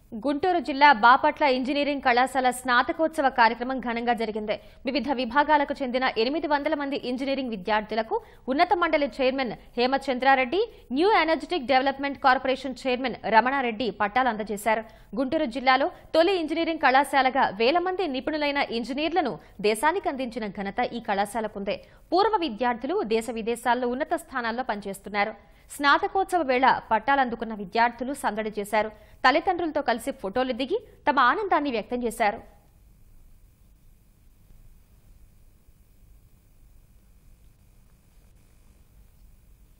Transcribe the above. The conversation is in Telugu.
గుంటూరు జిల్లా బాపట్ల ఇంజనీరింగ్ కళాశాల స్నాతకోత్సవ కార్యక్రమం ఘనంగా జరిగింది వివిధ విభాగాలకు చెందిన ఎనిమిది వందల మంది ఇంజనీరింగ్ విద్యార్థులకు ఉన్నత మండలి chairman Hemachandra Reddy new energetic development corporation chairman Ramana Reddy పట్టాలు అందజేశారు గుంటూరు జిల్లాలో తొలి ఇంజనీరింగ్ కళాశాలగా వేల మంది నిపుణులైన ఇంజనీర్లను దేశానికి అందించిన ఘనత ఈ కళాశాలకుందే పూర్వ విద్యార్థులు దేశ విదేశాల్లో ఉన్నత స్థానాల్లో పనిచేస్తున్నారు స్నాతకోత్సవ వేళ పట్టాలందుకున్న విద్యార్థులు సందడి చేశారు తల్లిదండ్రులతో కలిసి ఫోటోలు దిగి తమ ఆనందాన్ని వ్యక్తం చేశారు